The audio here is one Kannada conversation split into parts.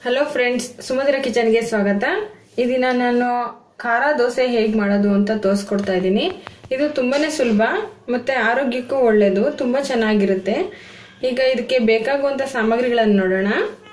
ಹಲೋ ಫ್ರೆಂಡ್ಸ್ ಸುಮಧುರ ಕಿಚನ್ಗೆ ಸ್ವಾಗತ ಈ ದಿನ ನಾನು ಖಾರ ದೋಸೆ ಹೇಗೆ ಮಾಡೋದು ಅಂತ ತೋರಿಸ್ಕೊಡ್ತಾ ಇದ್ದೀನಿ ಇದು ತುಂಬಾನೇ ಸುಲಭ ಮತ್ತೆ ಆರೋಗ್ಯಕ್ಕೂ ಒಳ್ಳೆಯದು ತುಂಬಾ ಚೆನ್ನಾಗಿರುತ್ತೆ ಈಗ ಇದಕ್ಕೆ ಬೇಕಾಗುವಂತ ಸಾಮಗ್ರಿಗಳನ್ನು ನೋಡೋಣ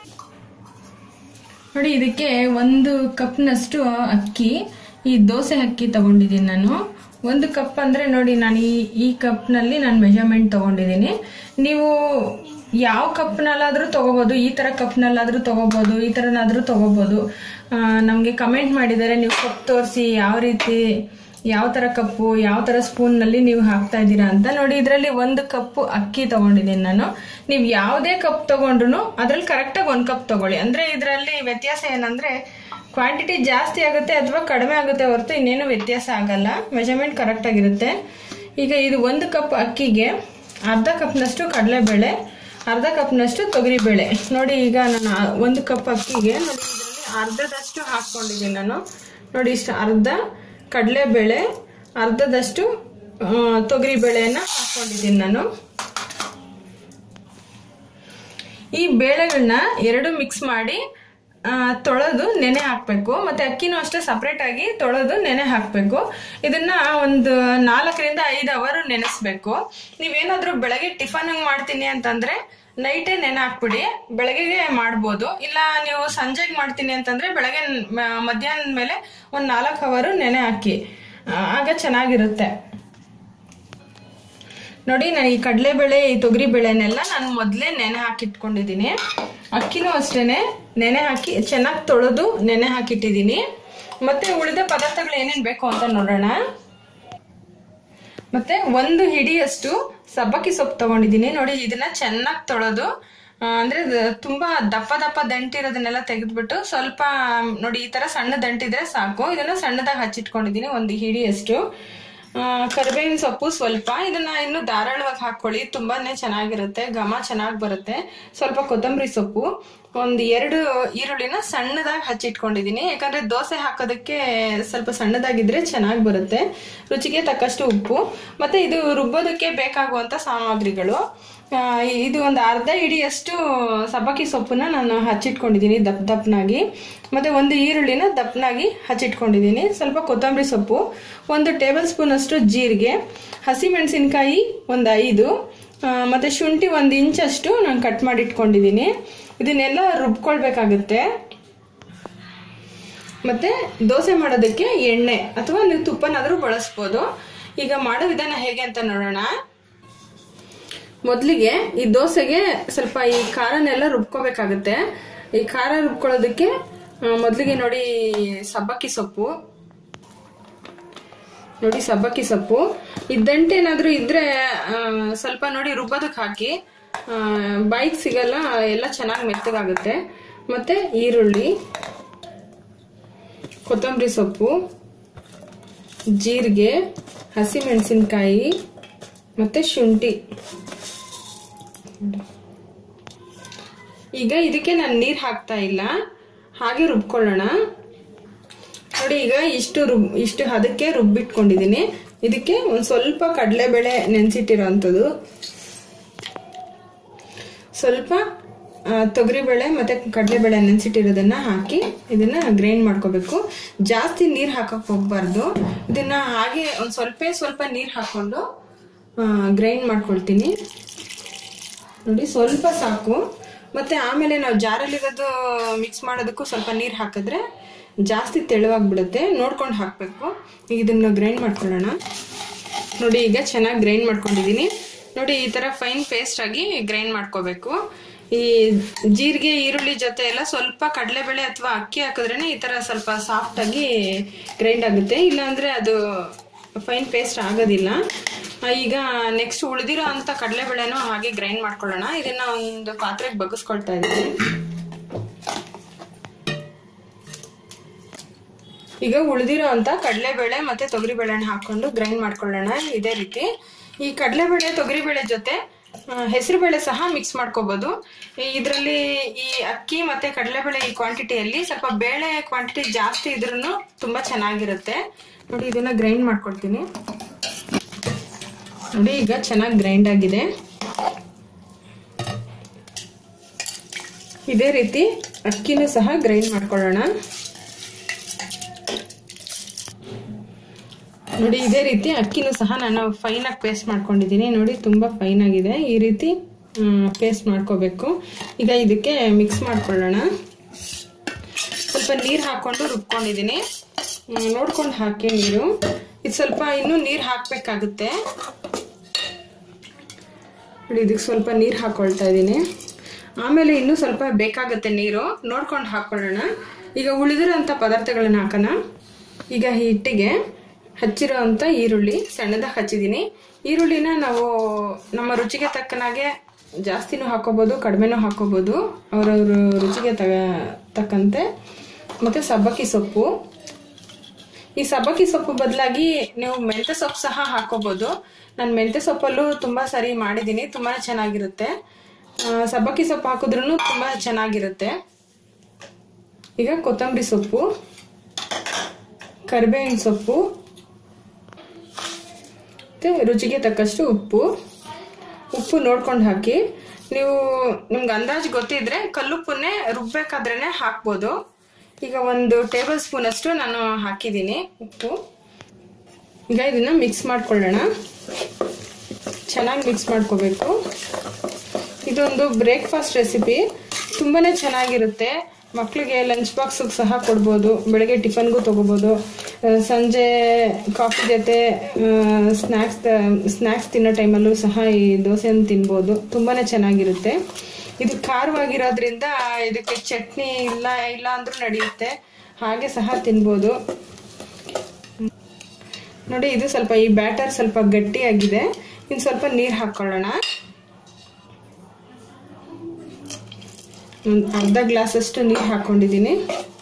ನೋಡಿ ಇದಕ್ಕೆ ಒಂದು ಕಪ್ನಷ್ಟು ಅಕ್ಕಿ ಈ ದೋಸೆ ಅಕ್ಕಿ ತಗೊಂಡಿದ್ದೀನಿ ನಾನು ಒಂದು ಕಪ್ ಅಂದ್ರೆ ನೋಡಿ ನಾನು ಈ ಈ ಕಪ್ನಲ್ಲಿ ನಾನು ಮೆಜರ್ಮೆಂಟ್ ತಗೊಂಡಿದ್ದೀನಿ ನೀವು ಯಾವ ಕಪ್ನಲ್ಲಾದ್ರೂ ತಗೋಬಹುದು ಈ ತರ ಕಪ್ನಲ್ಲಾದ್ರೂ ತಗೋಬಹುದು ಈ ತರನಾದ್ರೂ ತಗೋಬಹುದು ನಮಗೆ ಕಮೆಂಟ್ ಮಾಡಿದರೆ ನೀವು ಕಪ್ ತೋರಿಸಿ ಯಾವ ರೀತಿ ಯಾವ ತರ ಕಪ್ಪು ಯಾವ ತರ ಸ್ಪೂನ್ ನಲ್ಲಿ ನೀವು ಹಾಕ್ತಾ ಇದ್ದೀರಾ ಅಂತ ನೋಡಿ ಇದರಲ್ಲಿ ಒಂದು ಕಪ್ ಅಕ್ಕಿ ತಗೊಂಡಿದ್ದೀನಿ ನಾನು ನೀವು ಯಾವುದೇ ಕಪ್ ತಗೊಂಡ್ರು ಅದ್ರಲ್ಲಿ ಕರೆಕ್ಟಾಗಿ ಒಂದು ಕಪ್ ತಗೊಳ್ಳಿ ಅಂದ್ರೆ ಇದರಲ್ಲಿ ವ್ಯತ್ಯಾಸ ಏನಂದ್ರೆ ಕ್ವಾಂಟಿಟಿ ಜಾಸ್ತಿ ಆಗುತ್ತೆ ಅಥವಾ ಕಡಿಮೆ ಆಗುತ್ತೆ ಹೊರತು ಇನ್ನೇನು ವ್ಯತ್ಯಾಸ ಆಗಲ್ಲ ಮೆಜರ್ಮೆಂಟ್ ಕರೆಕ್ಟ್ ಆಗಿರುತ್ತೆ ಈಗ ಇದು ಒಂದು ಕಪ್ ಅಕ್ಕಿಗೆ ಅರ್ಧ ಕಪ್ನಷ್ಟು ಕಡಲೆಬೇಳೆ ಅರ್ಧ ಕಪ್ನಷ್ಟು ತೊಗರಿಬೇಳೆ ನೋಡಿ ಈಗ ನಾನು ಆ ಒಂದು ಕಪ್ ಅಕ್ಕಿಗೆ ನೋಡಿ ಇದರಲ್ಲಿ ಅರ್ಧದಷ್ಟು ಹಾಕ್ಕೊಂಡಿದ್ದೀನಿ ನಾನು ನೋಡಿ ಇಷ್ಟು ಅರ್ಧ ಕಡಲೆಬೇಳೆ ಅರ್ಧದಷ್ಟು ತೊಗರಿ ಬೇಳೆಯನ್ನ ಹಾಕೊಂಡಿದ್ದೀನಿ ನಾನು ಈ ಬೇಳೆಗಳನ್ನ ಎರಡು ಮಿಕ್ಸ್ ಮಾಡಿ ತೊಳೆದು ನೆನೆ ಹಾಕಬೇಕು ಮತ್ತೆ ಅಕ್ಕಿನೂ ಅಷ್ಟೇ ಸಪ್ರೇಟ್ ಆಗಿ ತೊಳೆದು ನೆನೆ ಹಾಕಬೇಕು ಇದನ್ನ ಒಂದು ನಾಲ್ಕರಿಂದ ಐದು ಅವರ್ ನೆನೆಸ್ಬೇಕು ನೀವೇನಾದ್ರೂ ಬೆಳಗ್ಗೆ ಟಿಫನ್ ಮಾಡ್ತೀನಿ ಅಂತಂದ್ರೆ ನೈಟೇ ನೆನೆ ಹಾಕ್ಬಿಡಿ ಬೆಳಗ್ಗೆಗೆ ಮಾಡ್ಬೋದು ಇಲ್ಲ ನೀವು ಸಂಜೆಗೆ ಮಾಡ್ತೀನಿ ಅಂತಂದ್ರೆ ಬೆಳಗ್ಗೆ ಮಧ್ಯಾಹ್ನದ ಮೇಲೆ ಒಂದು ನಾಲ್ಕು ಅವರು ನೆನೆ ಹಾಕಿ ಆಗ ಚೆನ್ನಾಗಿರುತ್ತೆ ನೋಡಿ ನಾನು ಈ ಕಡಲೆಬೇಳೆ ಈ ತೊಗರಿ ಬೇಳೆನೆಲ್ಲ ನಾನು ಮೊದಲೇ ನೆನೆ ಹಾಕಿಟ್ಕೊಂಡಿದ್ದೀನಿ ಅಕ್ಕಿನೂ ಅಷ್ಟೇನೆ ನೆನೆ ಹಾಕಿ ಚೆನ್ನಾಗಿ ತೊಳೆದು ನೆನೆ ಹಾಕಿಟ್ಟಿದ್ದೀನಿ ಮತ್ತೆ ಉಳಿದ ಪದಾರ್ಥಗಳು ಏನೇನು ಬೇಕು ಅಂತ ನೋಡೋಣ ಮತ್ತೆ ಒಂದು ಹಿಡಿಯಷ್ಟು ಸಬ್ಬಕ್ಕಿ ಸೊಪ್ಪು ತಗೊಂಡಿದ್ದೀನಿ ನೋಡಿ ಇದನ್ನ ಚೆನ್ನಾಗಿ ತೊಳೆದು ಅಂದ್ರೆ ತುಂಬಾ ದಪ್ಪ ದಪ್ಪ ದಂಟಿರೋದನ್ನೆಲ್ಲ ತೆಗೆದ್ಬಿಟ್ಟು ಸ್ವಲ್ಪ ನೋಡಿ ಈ ತರ ಸಣ್ಣ ದಂಟಿದ್ರೆ ಸಾಕು ಇದನ್ನ ಸಣ್ಣದಾಗಿ ಹಚ್ಚಿಟ್ಕೊಂಡಿದ್ದೀನಿ ಒಂದು ಹಿಡಿಯಷ್ಟು ಕರಿಬೇವಿನ ಸೊಪ್ಪು ಸ್ವಲ್ಪ ಇದನ್ನ ಇನ್ನು ಧಾರಾಳವಾಗಿ ಹಾಕೊಳ್ಳಿ ತುಂಬಾನೇ ಚೆನ್ನಾಗಿರುತ್ತೆ ಘಮ ಚೆನ್ನಾಗಿ ಬರುತ್ತೆ ಸ್ವಲ್ಪ ಕೊತ್ತಂಬರಿ ಸೊಪ್ಪು ಒಂದು ಎರಡು ಈರುಳ್ಳಿನ ಸಣ್ಣದಾಗಿ ಹಚ್ಚಿಟ್ಕೊಂಡಿದ್ದೀನಿ ಯಾಕಂದ್ರೆ ದೋಸೆ ಹಾಕೋದಕ್ಕೆ ಸ್ವಲ್ಪ ಸಣ್ಣದಾಗಿದ್ರೆ ಚೆನ್ನಾಗಿ ಬರುತ್ತೆ ರುಚಿಗೆ ತಕ್ಕಷ್ಟು ಉಪ್ಪು ಮತ್ತೆ ಇದು ರುಬ್ಬೋದಕ್ಕೆ ಬೇಕಾಗುವಂತ ಸಾಮಗ್ರಿಗಳು ಇದು ಒಂದು ಅರ್ಧ ಇಡಿಯಷ್ಟು ಸಬ್ಬಕ್ಕಿ ಸೊಪ್ಪನ್ನ ನಾನು ಹಚ್ಚಿಟ್ಕೊಂಡಿದ್ದೀನಿ ದಪ್ಪ ದಪ್ಪನಾಗಿ ಮತ್ತೆ ಒಂದು ಈರುಳ್ಳಿನ ದಪ್ಪನಾಗಿ ಹಚ್ಚಿಟ್ಕೊಂಡಿದ್ದೀನಿ ಸ್ವಲ್ಪ ಕೊತ್ತಂಬರಿ ಸೊಪ್ಪು ಒಂದು ಟೇಬಲ್ ಸ್ಪೂನ್ ಅಷ್ಟು ಜೀರಿಗೆ ಹಸಿಮೆಣಸಿನ್ಕಾಯಿ ಒಂದು ಐದು ಮತ್ತೆ ಶುಂಠಿ ಒಂದು ಇಂಚಷ್ಟು ನಾನು ಕಟ್ ಮಾಡಿ ಇಟ್ಕೊಂಡಿದ್ದೀನಿ ಇದನ್ನೆಲ್ಲ ರುಬ್ಕೊಳ್ಬೇಕಾಗುತ್ತೆ ಮತ್ತೆ ದೋಸೆ ಮಾಡೋದಕ್ಕೆ ಎಣ್ಣೆ ಅಥವಾ ನೀವು ತುಪ್ಪನಾದ್ರೂ ಬಳಸ್ಬೋದು ಈಗ ಮಾಡೋ ವಿಧಾನ ಹೇಗೆ ಅಂತ ನೋಡೋಣ ಮೊದಲಿಗೆ ಈ ದೋಸೆಗೆ ಸ್ವಲ್ಪ ಈ ಖಾರನೆಲ್ಲ ರುಬ್ಕೋಬೇಕಾಗುತ್ತೆ ಈ ಖಾರ ರುಬ್ಕೊಳ್ಳೋದಕ್ಕೆ ಮೊದಲಿಗೆ ನೋಡಿ ಸಬ್ಬಕ್ಕಿ ಸೊಪ್ಪು ನೋಡಿ ಸಬ್ಬಕ್ಕಿ ಸೊಪ್ಪು ಇದ್ದಂಟೆ ಏನಾದ್ರೂ ಇದ್ರೆ ಸ್ವಲ್ಪ ನೋಡಿ ರುಬ್ಬೋದಕ್ಕೆ ಹಾಕಿ ಬೈಕ್ ಸಿಗಲ್ಲ ಎಲ್ಲ ಚೆನ್ನಾಗಿ ಮೆತ್ತಗಾಗುತ್ತೆ ಮತ್ತೆ ಈರುಳ್ಳಿ ಕೊತ್ತಂಬರಿ ಸೊಪ್ಪು ಜೀರಿಗೆ ಹಸಿಮೆಣಸಿನ್ಕಾಯಿ ಮತ್ತೆ ಶುಂಠಿ ಈಗ ಇದಕ್ಕೆ ನಾನು ನೀರು ಹಾಕ್ತಾ ಇಲ್ಲ ಹಾಗೆ ರುಬ್ಕೊಳ್ಳೋಣ ನೋಡಿ ಈಗ ಇಷ್ಟು ರುಬ್ ಇಷ್ಟು ಅದಕ್ಕೆ ರುಬ್ಬಿಟ್ಕೊಂಡಿದ್ದೀನಿ ಇದಕ್ಕೆ ಒಂದು ಸ್ವಲ್ಪ ಕಡಲೆಬೇಳೆ ನೆನೆಸಿಟ್ಟಿರೋವಂಥದ್ದು ಸ್ವಲ್ಪ ತೊಗರಿಬೇಳೆ ಮತ್ತೆ ಕಡಲೆಬೇಳೆ ನೆನೆಸಿಟ್ಟಿರೋದನ್ನ ಹಾಕಿ ಇದನ್ನ ಗ್ರೈಂಡ್ ಮಾಡ್ಕೋಬೇಕು ಜಾಸ್ತಿ ನೀರು ಹಾಕಕ್ ಹೋಗ್ಬಾರ್ದು ಇದನ್ನ ಹಾಗೆ ಒಂದು ಸ್ವಲ್ಪ ಸ್ವಲ್ಪ ನೀರು ಹಾಕೊಂಡು ಗ್ರೈಂಡ್ ಮಾಡ್ಕೊಳ್ತೀನಿ ನೋಡಿ ಸ್ವಲ್ಪ ಸಾಕು ಮತ್ತೆ ಆಮೇಲೆ ನಾವು ಜಾರಲ್ಲಿರೋದು ಮಿಕ್ಸ್ ಮಾಡೋದಕ್ಕೂ ಸ್ವಲ್ಪ ನೀರು ಹಾಕಿದ್ರೆ ಜಾಸ್ತಿ ತೆಳುವಾಗ್ಬಿಡುತ್ತೆ ನೋಡ್ಕೊಂಡು ಹಾಕಬೇಕು ಈಗ ಇದನ್ನು ಗ್ರೈಂಡ್ ಮಾಡ್ಕೊಳ್ಳೋಣ ನೋಡಿ ಈಗ ಚೆನ್ನಾಗಿ ಗ್ರೈಂಡ್ ಮಾಡ್ಕೊಂಡಿದ್ದೀನಿ ನೋಡಿ ಈ ಥರ ಫೈನ್ ಪೇಸ್ಟ್ ಆಗಿ ಗ್ರೈಂಡ್ ಮಾಡ್ಕೋಬೇಕು ಈ ಜೀರಿಗೆ ಈರುಳ್ಳಿ ಜೊತೆ ಎಲ್ಲ ಸ್ವಲ್ಪ ಕಡಲೆಬೇಳೆ ಅಥವಾ ಅಕ್ಕಿ ಹಾಕಿದ್ರೇನೆ ಈ ಥರ ಸ್ವಲ್ಪ ಸಾಫ್ಟ್ ಆಗಿ ಗ್ರೈಂಡ್ ಆಗುತ್ತೆ ಇಲ್ಲಾಂದ್ರೆ ಅದು ಫೈನ್ ಪೇಸ್ಟ್ ಆಗೋದಿಲ್ಲ ಈಗ ನೆಕ್ಸ್ಟ್ ಉಳಿದಿರೋ ಅಂತ ಕಡಲೆಬೇಳೆನೂ ಹಾಗೆ ಗ್ರೈಂಡ್ ಮಾಡ್ಕೊಳ್ಳೋಣ ಇದನ್ನ ಒಂದು ಪಾತ್ರೆಗೆ ಬಗ್ಗಿಸ್ಕೊಳ್ತಾ ಇದ್ದೀನಿ ಈಗ ಉಳಿದಿರೋ ಅಂತ ಕಡಲೆಬೇಳೆ ಮತ್ತೆ ತೊಗರಿಬೇಳೆನ ಹಾಕೊಂಡು ಗ್ರೈಂಡ್ ಮಾಡ್ಕೊಳ್ಳೋಣ ಇದೇ ರೀತಿ ಈ ಕಡಲೆಬೇಳೆ ತೊಗರಿಬೇಳೆ ಜೊತೆ ಹೆಸರುಬೇಳೆ ಸಹ ಮಿಕ್ಸ್ ಮಾಡ್ಕೋಬಹುದು ಇದರಲ್ಲಿ ಈ ಅಕ್ಕಿ ಮತ್ತೆ ಕಡಲೆಬೇಳೆ ಈ ಕ್ವಾಂಟಿಟಿಯಲ್ಲಿ ಸ್ವಲ್ಪ ಬೇಳೆ ಕ್ವಾಂಟಿಟಿ ಜಾಸ್ತಿ ಇದ್ರೂ ತುಂಬಾ ಚೆನ್ನಾಗಿರುತ್ತೆ ನೋಡಿ ಇದನ್ನ ಗ್ರೈಂಡ್ ಮಾಡ್ಕೊಳ್ತೀನಿ ನೋಡಿ ಈಗ ಚೆನ್ನಾಗಿ ಗ್ರೈಂಡ್ ಆಗಿದೆ ಇದೇ ರೀತಿ ಅಕ್ಕಿನೂ ಸಹ ಗ್ರೈಂಡ್ ಮಾಡ್ಕೊಳ್ಳೋಣ ನೋಡಿ ಇದೇ ರೀತಿ ಅಕ್ಕಿನೂ ಸಹ ನಾನು ಫೈನಾಗಿ ಪೇಸ್ಟ್ ಮಾಡ್ಕೊಂಡಿದ್ದೀನಿ ನೋಡಿ ತುಂಬ ಫೈನ್ ಆಗಿದೆ ಈ ರೀತಿ ಪೇಸ್ಟ್ ಮಾಡ್ಕೋಬೇಕು ಈಗ ಇದಕ್ಕೆ ಮಿಕ್ಸ್ ಮಾಡ್ಕೊಳ್ಳೋಣ ಸ್ವಲ್ಪ ನೀರು ಹಾಕೊಂಡು ರುಬ್ಕೊಂಡಿದ್ದೀನಿ ನೋಡ್ಕೊಂಡು ಹಾಕಿ ನೀರು ಇದು ಸ್ವಲ್ಪ ಇನ್ನೂ ನೀರು ಹಾಕಬೇಕಾಗುತ್ತೆ ನೋಡಿ ಇದಕ್ಕೆ ಸ್ವಲ್ಪ ನೀರು ಹಾಕೊಳ್ತಾ ಇದ್ದೀನಿ ಆಮೇಲೆ ಇನ್ನೂ ಸ್ವಲ್ಪ ಬೇಕಾಗುತ್ತೆ ನೀರು ನೋಡ್ಕೊಂಡು ಹಾಕೊಳ್ಳೋಣ ಈಗ ಉಳಿದಿರೋಂಥ ಪದಾರ್ಥಗಳನ್ನ ಹಾಕೋಣ ಈಗ ಈ ಹಿಟ್ಟಿಗೆ ಹಚ್ಚಿರೋ ಅಂಥ ಈರುಳ್ಳಿ ಸಣ್ಣದಾಗಿ ಹಚ್ಚಿದ್ದೀನಿ ಈರುಳ್ಳಿನ ನಾವು ನಮ್ಮ ರುಚಿಗೆ ತಕ್ಕನಾಗೆ ಜಾಸ್ತಿನೂ ಹಾಕೋಬೋದು ಕಡಿಮೆನೂ ಹಾಕೋಬೋದು ಅವರವ್ರ ರುಚಿಗೆ ತಗ ತಕ್ಕಂತೆ ಮತ್ತು ಸಬ್ಬಕ್ಕಿ ಸೊಪ್ಪು ಈ ಸಬ್ಬಕ್ಕಿ ಸೊಪ್ಪು ಬದಲಾಗಿ ನೀವು ಮೆಂತ್ಯ ಸೊಪ್ಪು ಸಹ ಹಾಕೋಬೋದು ನಾನು ಮೆಂತ್ಯ ಸೊಪ್ಪಲ್ಲೂ ತುಂಬ ಸರಿ ಮಾಡಿದ್ದೀನಿ ತುಂಬಾ ಚೆನ್ನಾಗಿರುತ್ತೆ ಆ, ಸಬ್ಬಕ್ಕಿ ಸೊಪ್ಪು ಹಾಕಿದ್ರೂ ತುಂಬ ಚೆನ್ನಾಗಿರುತ್ತೆ ಈಗ ಕೊತ್ತಂಬರಿ ಸೊಪ್ಪು ಕರಿಬೇವಿನ ಸೊಪ್ಪು ಮತ್ತು ರುಚಿಗೆ ತಕ್ಕಷ್ಟು ಉಪ್ಪು ಉಪ್ಪು ನೋಡ್ಕೊಂಡು ಹಾಕಿ ನೀವು ನಿಮ್ಗೆ ಅಂದಾಜು ಗೊತ್ತಿದ್ರೆ ಕಲ್ಲುಪ್ಪನ್ನೇ ರುಬ್ಬೇಕಾದ್ರೇ ಹಾಕ್ಬೋದು ಈಗ ಒಂದು ಟೇಬಲ್ ಸ್ಪೂನ್ ಅಷ್ಟು ನಾನು ಹಾಕಿದ್ದೀನಿ ಉಪ್ಪು ಈಗ ಇದನ್ನ ಮಿಕ್ಸ್ ಮಾಡ್ಕೊಳ್ಳೋಣ ಚೆನ್ನಾಗಿ ಮಿಕ್ಸ್ ಮಾಡ್ಕೋಬೇಕು ಇದೊಂದು ಬ್ರೇಕ್ಫಾಸ್ಟ್ ರೆಸಿಪಿ ತುಂಬಾ ಚೆನ್ನಾಗಿರುತ್ತೆ ಮಕ್ಕಳಿಗೆ ಲಂಚ್ ಬಾಕ್ಸಿಗೆ ಸಹ ಕೊಡ್ಬೋದು ಬೆಳಗ್ಗೆ ಟಿಫನ್ಗೂ ತೊಗೋಬೋದು ಆ, ಸಂಜೆ ಕಾಫಿ ಜೊತೆ ಸ್ನ್ಯಾಕ್ಸ್ ಸ್ನ್ಯಾಕ್ಸ್ ತಿನ್ನೋ ಟೈಮಲ್ಲೂ ಸಹ ಈ ದೋಸೆಯನ್ನು ತಿನ್ಬೋದು ತುಂಬಾ ಚೆನ್ನಾಗಿರುತ್ತೆ ಇದು ಖಾರವಾಗಿರೋದ್ರಿಂದ ಇದಕ್ಕೆ ಚಟ್ನಿ ಇಲ್ಲ ಇಲ್ಲ ಅಂದ್ರೂ ನಡೆಯುತ್ತೆ ಹಾಗೆ ಸಹ ತಿನ್ಬೋದು ನೋಡಿ ಇದು ಸ್ವಲ್ಪ ಈ ಬ್ಯಾಟರ್ ಸ್ವಲ್ಪ ಗಟ್ಟಿಯಾಗಿದೆ ಇನ್ನು ಸ್ವಲ್ಪ ನೀರು ಹಾಕ್ಕೊಳ್ಳೋಣ ಒಂದು ಅರ್ಧ ಗ್ಲಾಸಷ್ಟು ನೀರು ಹಾಕ್ಕೊಂಡಿದ್ದೀನಿ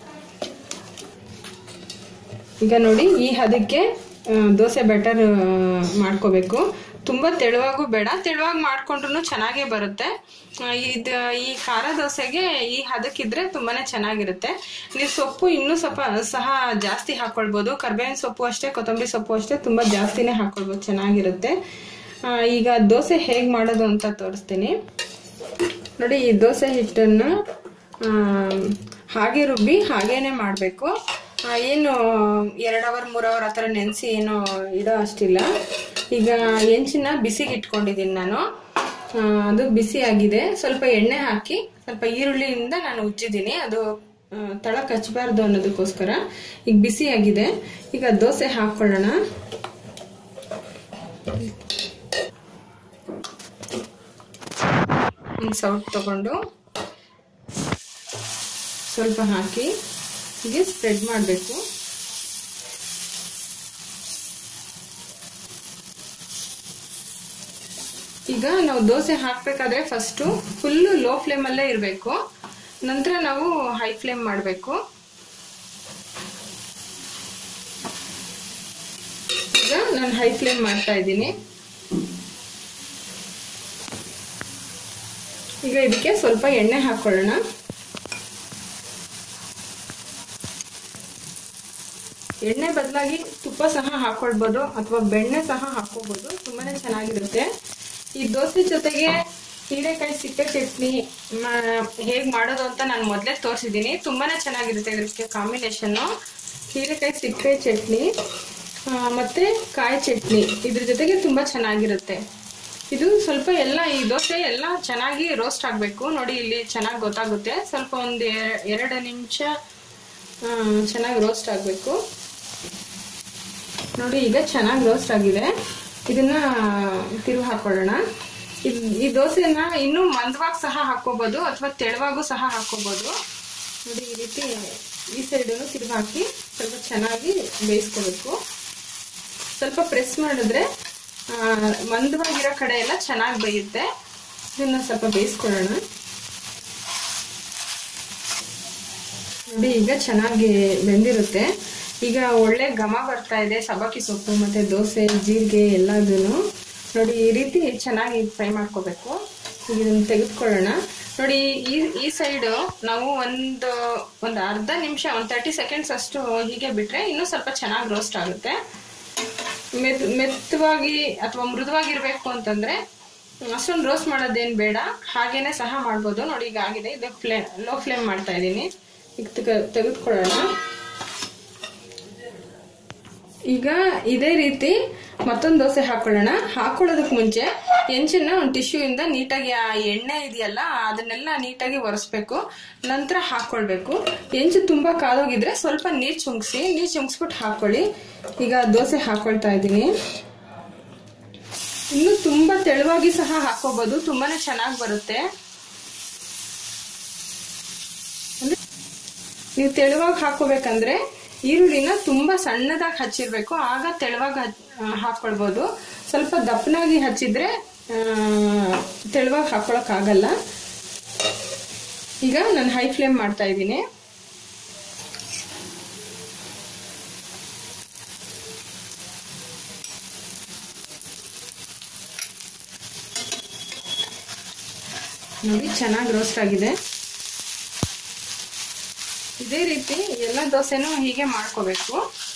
ಈಗ ನೋಡಿ ಈ ಹದಕ್ಕೆ ಆ, ದೋಸೆ ಬ್ಯಾಟರ್ ಮಾಡ್ಕೋಬೇಕು ತುಂಬ ತೆಳುವಾಗೂ ಬೇಡ ತೆಳುವಾಗಿ ಮಾಡ್ಕೊಂಡ್ರು ಚೆನ್ನಾಗೇ ಬರುತ್ತೆ ಆ, ಇದು ಈ ಖಾರ ದೋಸೆಗೆ ಈ ಹದಕ್ಕಿದ್ರೆ ತುಂಬಾನೇ ಚೆನ್ನಾಗಿರುತ್ತೆ ನೀವು ಸೊಪ್ಪು ಇನ್ನೂ ಸ್ವಲ್ಪ ಸಹ ಜಾಸ್ತಿ ಹಾಕೊಳ್ಬೋದು ಕರ್ಬೇವಿನ ಸೊಪ್ಪು ಅಷ್ಟೇ ಕೊತ್ತಂಬರಿ ಸೊಪ್ಪು ಅಷ್ಟೇ ತುಂಬ ಜಾಸ್ತಿನೇ ಹಾಕೊಳ್ಬೋದು ಚೆನ್ನಾಗಿರುತ್ತೆ ಆ, ಈಗ ದೋಸೆ ಹೇಗೆ ಮಾಡೋದು ಅಂತ ತೋರಿಸ್ತೀನಿ ನೋಡಿ ಈ ದೋಸೆ ಹಿಟ್ಟನ್ನು ಆ, ಹಾಗೆ ರುಬ್ಬಿ ಹಾಗೇನೆ ಮಾಡಬೇಕು ಏನು ಎರಡು ಅವರ್ ಮೂರು ಅವರ್ ಆ ಥರ ನೆನೆಸಿ ಏನು ಇಡೋ ಅಷ್ಟಿಲ್ಲ ಈಗ ಹೆಂಚಿನ ಬಿಸಿಗೆ ಇಟ್ಕೊಂಡಿದ್ದೀನಿ ನಾನು ಆ, ಅದು ಬಿಸಿ ಆಗಿದೆ ಸ್ವಲ್ಪ ಎಣ್ಣೆ ಹಾಕಿ ಸ್ವಲ್ಪ ಈರುಳ್ಳಿಯಿಂದ ನಾನು ಉಜ್ಜಿದ್ದೀನಿ ಅದು ಆ, ತಳ ಕಚ್ಚಬಾರ್ದು ಅನ್ನೋದಕ್ಕೋಸ್ಕರ ಈಗ ಬಿಸಿ ಆಗಿದೆ ಈಗ ದೋಸೆ ಹಾಕೊಳ್ಳೋಣ ಒಂದು ಸೌಟ್ ತಗೊಂಡು ಸ್ವಲ್ಪ ಹಾಕಿ ಹೀಗೆ ಸ್ಪ್ರೆಡ್ ಮಾಡಬೇಕು ಈಗ ನಾವು ದೋಸೆ ಹಾಕ್ಬೇಕಾದ್ರೆ ಫಸ್ಟು ಫುಲ್ಲು ಲೋ ಫ್ಲೇಮಲ್ಲೇ ಇರಬೇಕು ನಂತರ ನಾವು ಹೈ ಫ್ಲೇಮ್ ಮಾಡಬೇಕು ಈಗ ನಾನು ಹೈ ಫ್ಲೇಮ್ ಮಾಡ್ತಾ ಇದ್ದೀನಿ ಈಗ ಇದಕ್ಕೆ ಸ್ವಲ್ಪ ಎಣ್ಣೆ ಹಾಕೊಳ್ಳೋಣ ಎಣ್ಣೆ ಬದಲಾಗಿ ತುಪ್ಪ ಸಹ ಹಾಕೊಳ್ಬೋದು ಅಥವಾ ಬೆಣ್ಣೆ ಸಹ ಹಾಕೋಬಹುದು ತುಂಬಾನೇ ಚೆನ್ನಾಗಿರುತ್ತೆ ಈ ದೋಸೆ ಜೊತೆಗೆ ಹೀರೆಕಾಯಿ ಸಿಪ್ಪೆ ಚಟ್ನಿ ಹೇಗೆ ಮಾಡೋದು ಅಂತ ನಾನು ಮೊದಲೇ ತೋರಿಸಿದ್ದೀನಿ ತುಂಬಾನೇ ಚೆನ್ನಾಗಿರುತ್ತೆ ಇದಕ್ಕೆ ಕಾಂಬಿನೇಷನ್ನು ಹೀರೆಕಾಯಿ ಸಿಪ್ಪೆ ಚಟ್ನಿ ಆ, ಮತ್ತೆ ಕಾಯಿ ಚಟ್ನಿ ಇದ್ರ ಜೊತೆಗೆ ತುಂಬಾ ಚೆನ್ನಾಗಿರುತ್ತೆ ಇದು ಸ್ವಲ್ಪ ಎಲ್ಲ ಈ ದೋಸೆ ಎಲ್ಲ ಚೆನ್ನಾಗಿ ರೋಸ್ಟ್ ಆಗಬೇಕು ನೋಡಿ ಇಲ್ಲಿ ಚೆನ್ನಾಗಿ ಗೊತ್ತಾಗುತ್ತೆ ಸ್ವಲ್ಪ ಒಂದು ಎರಡು ನಿಮಿಷ ಚೆನ್ನಾಗಿ ರೋಸ್ಟ್ ಆಗಬೇಕು ನೋಡಿ ಈಗ ಚೆನ್ನಾಗಿ ರೋಸ್ಟ್ ಆಗಿದೆ ಇದನ್ನ ತಿರುಗಿ ಹಾಕೊಳ್ಳೋಣ ಇದ್ ಈ ದೋಸೆನ ಇನ್ನೂ ಮಂದವಾಗಿ ಸಹ ಹಾಕೋಬಹುದು ಅಥವಾ ತೆಳುವಾಗೂ ಸಹ ಹಾಕೋಬಹುದು ನೋಡಿ ಈ ರೀತಿ ಈ ಸೈಡನ್ನು ತಿರುಗಿ ಹಾಕಿ ಸ್ವಲ್ಪ ಚೆನ್ನಾಗಿ ಬೇಯಿಸ್ಕೋಬೇಕು ಸ್ವಲ್ಪ ಪ್ರೆಸ್ ಮಾಡಿದ್ರೆ ಆ, ಮಂದವಾಗಿರೋ ಕಡೆ ಎಲ್ಲ ಚೆನ್ನಾಗಿ ಬೇಯುತ್ತೆ ಇದನ್ನ ಸ್ವಲ್ಪ ಬೇಯಿಸ್ಕೊಳ್ಳೋಣ ನೋಡಿ ಈಗ ಚೆನ್ನಾಗಿ ಬೆಂದಿರುತ್ತೆ ಈಗ ಒಳ್ಳೆ ಘಮ ಬರ್ತಾ ಇದೆ ಸಬ್ಬಕ್ಕಿ ಸೊಪ್ಪು ಮತ್ತೆ ದೋಸೆ ಜೀರಿಗೆ ಎಲ್ಲದೂ ನೋಡಿ ಈ ರೀತಿ ಚೆನ್ನಾಗಿ ಫ್ರೈ ಮಾಡ್ಕೋಬೇಕು ಈಗ ಇದನ್ನ ತೆಗೆದುಕೊಳ್ಳೋಣ ನೋಡಿ ಈ ಈ ಸೈಡು ನಾವು ಒಂದು ಒಂದು ಅರ್ಧ ನಿಮಿಷ ಒಂದು ತರ್ಟಿ ಸೆಕೆಂಡ್ಸ್ ಅಷ್ಟು ಹೀಗೆ ಬಿಟ್ರೆ ಇನ್ನೂ ಸ್ವಲ್ಪ ಚೆನ್ನಾಗಿ ರೋಸ್ಟ್ ಆಗುತ್ತೆ ಮೆತ್ ಮೆತ್ತವಾಗಿ ಅಥವಾ ಮೃದುವಾಗಿರ್ಬೇಕು ಅಂತಂದ್ರೆ ಅಷ್ಟೊಂದು ರೋಸ್ಟ್ ಮಾಡೋದೇನು ಬೇಡ ಹಾಗೇನೆ ಸಹ ಮಾಡ್ಬೋದು ನೋಡಿ ಈಗ ಆಗಿದೆ ಇದು ಫ್ಲೇಮ್ ಲೋ ಫ್ಲೇಮ್ ಮಾಡ್ತಾ ಇದ್ದೀನಿ ಈಗ ತೆಗೆ- ತೆಗೆದುಕೊಳ್ಳೋಣ ಈಗ ಇದೇ ರೀತಿ ಮತ್ತೊಂದು ದೋಸೆ ಹಾಕೊಳ್ಳೋಣ ಹಾಕೊಳ್ಳೋದಕ್ಕೆ ಮುಂಚೆ ಹೆಂಚನ್ನ ಒಂದು ಟಿಶ್ಯೂ ಇಂದ ನೀಟಾಗಿ ಆ ಎಣ್ಣೆ ಇದೆಯಲ್ಲ ಅದನ್ನೆಲ್ಲ ನೀಟಾಗಿ ಒರೆಸ್ಬೇಕು ನಂತರ ಹಾಕೊಳ್ಬೇಕು ಹೆಂಚು ತುಂಬಾ ಕಾದೋಗಿದ್ರೆ ಸ್ವಲ್ಪ ನೀರು ಚುಮ್ಕ್ಸಿ ನೀರು ಚುಮ್ಕ್ಸ್ಬಿಟ್ಟು ಹಾಕೊಳ್ಳಿ ಈಗ ದೋಸೆ ಹಾಕೊಳ್ತಾ ಇದ್ದೀನಿ ಇನ್ನು ತುಂಬಾ ತೆಳುವಾಗಿ ಸಹ ಹಾಕೋಬಹುದು ತುಂಬಾನೇ ಚೆನ್ನಾಗಿ ಬರುತ್ತೆ ಅಂದ್ರೆ ನೀವು ತೆಳುವಾಗಿ ಹಾಕೋಬೇಕಂದ್ರೆ ಈರುಳ್ಳಿನ ತುಂಬಾ ಸಣ್ಣದಾಗಿ ಹಚ್ಚಿರ್ಬೇಕು ಆಗ ತೆಳುವಾಗಿ ಹಚ್- ಆ, ಹಾಕೊಳ್ಬೋದು ಸ್ವಲ್ಪ ದಪ್ಪನಾಗಿ ಹಚ್ಚಿದ್ರೆ ಆ, ತೆಳುವಾಗಿ ಹಾಕೊಳಕ್ ಆಗಲ್ಲ ಈಗ ನಾನು ಹೈ ಫ್ಲೇಮ್ ಮಾಡ್ತಾ ಇದ್ದೀನಿ ನೋಡಿ ಚೆನ್ನಾಗಿ ರೋಸ್ಟ್ ಆಗಿದೆ ಇದೇ ರೀತಿ ಎಲ್ಲ ದೋಸೆನೂ ಹೀಗೆ ಮಾಡ್ಕೋಬೇಕು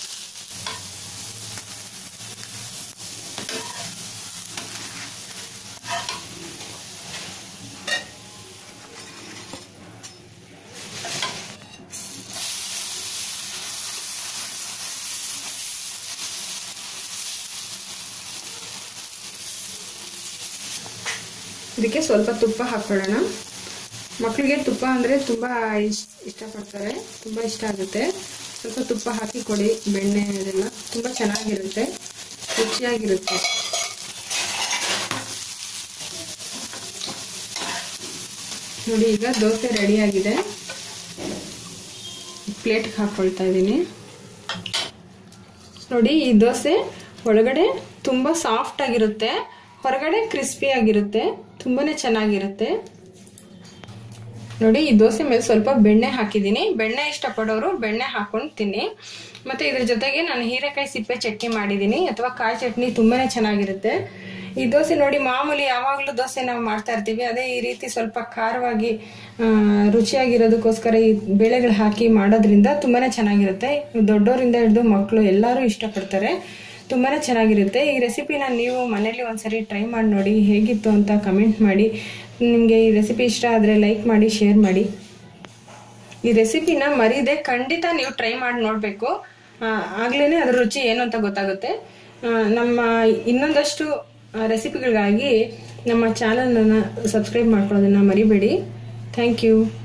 ಇದಕ್ಕೆ ಸ್ವಲ್ಪ ತುಪ್ಪ ಹಾಕೊಳ್ಳೋಣ ಮಕ್ಕಳಿಗೆ ತುಪ್ಪ ಅಂದರೆ ತುಂಬ ಇಷ್ಟ ಇಷ್ಟಪಡ್ತಾರೆ ತುಂಬ ಇಷ್ಟ ಆಗುತ್ತೆ ಸ್ವಲ್ಪ ತುಪ್ಪ ಹಾಕಿ ಕೊಡಿ ಬೆಣ್ಣೆ ಅದೆಲ್ಲ ತುಂಬ ಚೆನ್ನಾಗಿರುತ್ತೆ ರುಚಿಯಾಗಿರುತ್ತೆ ನೋಡಿ ಈಗ ದೋಸೆ ರೆಡಿಯಾಗಿದೆ ಪ್ಲೇಟ್ಗೆ ಹಾಕ್ಕೊಳ್ತಾ ಇದ್ದೀನಿ ನೋಡಿ ಈ ದೋಸೆ ಒಳಗಡೆ ತುಂಬ ಸಾಫ್ಟ್ ಆಗಿರುತ್ತೆ ಹೊರಗಡೆ ಕ್ರಿಸ್ಪಿ ಆಗಿರುತ್ತೆ ತುಂಬಾನೇ ಚೆನ್ನಾಗಿರುತ್ತೆ ನೋಡಿ ಈ ದೋಸೆ ಮೇಲೆ ಸ್ವಲ್ಪ ಬೆಣ್ಣೆ ಹಾಕಿದ್ದೀನಿ ಬೆಣ್ಣೆ ಇಷ್ಟಪಡೋರು ಬೆಣ್ಣೆ ಹಾಕೊಂಡು ತಿನ್ನಿ ಮತ್ತೆ ಇದ್ರ ಜೊತೆಗೆ ನಾನು ಹೀರೆಕಾಯಿ ಸಿಪ್ಪೆ ಚಟ್ನಿ ಮಾಡಿದ್ದೀನಿ ಅಥವಾ ಕಾಯಿ ಚಟ್ನಿ ತುಂಬಾನೇ ಚೆನ್ನಾಗಿರುತ್ತೆ ಈ ದೋಸೆ ನೋಡಿ ಮಾಮೂಲಿ ಯಾವಾಗಲೂ ದೋಸೆ ನಾವು ಮಾಡ್ತಾ ಇರ್ತೀವಿ ಅದೇ ಈ ರೀತಿ ಸ್ವಲ್ಪ ಖಾರವಾಗಿ ಆ, ರುಚಿಯಾಗಿರೋದಕ್ಕೋಸ್ಕರ ಈ ಬೇಳೆಗಳು ಹಾಕಿ ಮಾಡೋದ್ರಿಂದ ತುಂಬಾನೇ ಚೆನ್ನಾಗಿರುತ್ತೆ ದೊಡ್ಡೋರಿಂದ ಹಿಡಿದು ಮಕ್ಕಳು ಎಲ್ಲರೂ ಇಷ್ಟಪಡ್ತಾರೆ ತುಂಬಾನೇ ಚೆನ್ನಾಗಿರುತ್ತೆ ಈ ರೆಸಿಪಿನ ನೀವು ಮನೇಲಿ ಒಂದ್ಸರಿ ಟ್ರೈ ಮಾಡಿ ನೋಡಿ ಹೇಗಿತ್ತು ಅಂತ ಕಮೆಂಟ್ ಮಾಡಿ ನಿಮಗೆ ಈ ರೆಸಿಪಿ ಇಷ್ಟ ಆದರೆ ಲೈಕ್ ಮಾಡಿ ಶೇರ್ ಮಾಡಿ ಈ ರೆಸಿಪಿನ ಮರೀದೆ ಖಂಡಿತ ನೀವು ಟ್ರೈ ಮಾಡಿ ನೋಡಬೇಕು ಆಗ್ಲೇ ಅದ್ರ ರುಚಿ ಏನು ಅಂತ ಗೊತ್ತಾಗುತ್ತೆ ಆ, ನಮ್ಮ ಇನ್ನೊಂದಷ್ಟು ರೆಸಿಪಿಗಳಿಗಾಗಿ ನಮ್ಮ ಚಾನಲನ್ನು ಸಬ್ಸ್ಕ್ರೈಬ್ ಮಾಡ್ಕೊಳ್ಳೋದನ್ನ ಮರಿಬೇಡಿ ಥ್ಯಾಂಕ್ ಯು